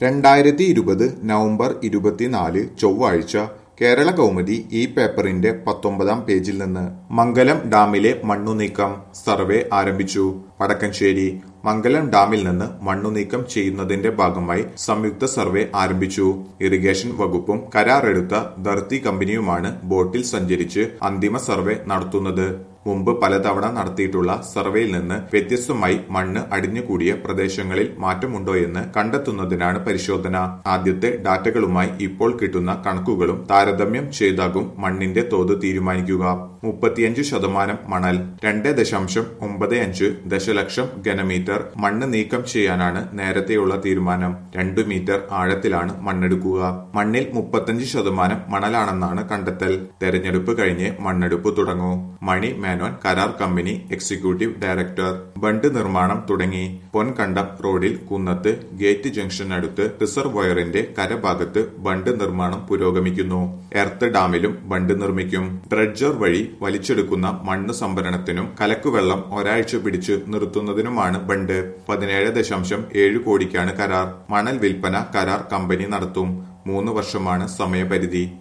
രണ്ടായിരത്തി ഇരുപത് നവംബർ ഇരുപത്തിനാല് ചൊവ്വാഴ്ച കേരള കൗമുദി ഈ പേപ്പറിന്റെ പത്തൊമ്പതാം പേജിൽ നിന്ന് മംഗലം ഡാമിലെ മണ്ണുനീക്കം സർവേ ആരംഭിച്ചു വടക്കഞ്ചേരി മംഗലം ഡാമിൽ നിന്ന് മണ്ണുനീക്കം ചെയ്യുന്നതിന്റെ ഭാഗമായി സംയുക്ത സർവേ ആരംഭിച്ചു ഇറിഗേഷൻ വകുപ്പും കരാറെടുത്ത ധർത്തി കമ്പനിയുമാണ് ബോട്ടിൽ സഞ്ചരിച്ച് അന്തിമ സർവേ നടത്തുന്നത് മുമ്പ് പലതവണ നടത്തിയിട്ടുള്ള സർവേയിൽ നിന്ന് വ്യത്യസ്തമായി മണ്ണ് അടിഞ്ഞുകൂടിയ പ്രദേശങ്ങളിൽ മാറ്റമുണ്ടോയെന്ന് കണ്ടെത്തുന്നതിനാണ് പരിശോധന ആദ്യത്തെ ഡാറ്റകളുമായി ഇപ്പോൾ കിട്ടുന്ന കണക്കുകളും താരതമ്യം ചെയ്താകും മണ്ണിന്റെ തോത് തീരുമാനിക്കുക മുപ്പത്തിയഞ്ച് ശതമാനം മണൽ രണ്ട് ദശാംശം ഒമ്പത് അഞ്ച് ദശലക്ഷം ഘനമീറ്റർ മണ്ണ് നീക്കം ചെയ്യാനാണ് നേരത്തെയുള്ള തീരുമാനം രണ്ടു മീറ്റർ ആഴത്തിലാണ് മണ്ണെടുക്കുക മണ്ണിൽ മുപ്പത്തഞ്ച് ശതമാനം മണലാണെന്നാണ് കണ്ടെത്തൽ തെരഞ്ഞെടുപ്പ് കഴിഞ്ഞ് മണ്ണെടുപ്പ് തുടങ്ങൂ മണി മേനോൻ കരാർ കമ്പനി എക്സിക്യൂട്ടീവ് ഡയറക്ടർ ബണ്ട് നിർമ്മാണം തുടങ്ങി പൊൻകണ്ടം റോഡിൽ കുന്നത്ത് ഗേറ്റ് ജംഗ്ഷനടുത്ത് റിസർവോയറിന്റെ കരഭാഗത്ത് ബണ്ട് നിർമ്മാണം പുരോഗമിക്കുന്നു എർത്ത് ഡാമിലും ബണ്ട് നിർമ്മിക്കും ഡ്രഡ്ജർ വഴി വലിച്ചെടുക്കുന്ന മണ്ണ് സംഭരണത്തിനും കലക്കുവെള്ളം ഒരാഴ്ച പിടിച്ച് നിർത്തുന്നതിനുമാണ് ബണ്ട് പതിനേഴ് ദശാംശം ഏഴ് കോടിക്കാണ് കരാർ മണൽ വിൽപ്പന കരാർ കമ്പനി നടത്തും മൂന്ന് വർഷമാണ് സമയപരിധി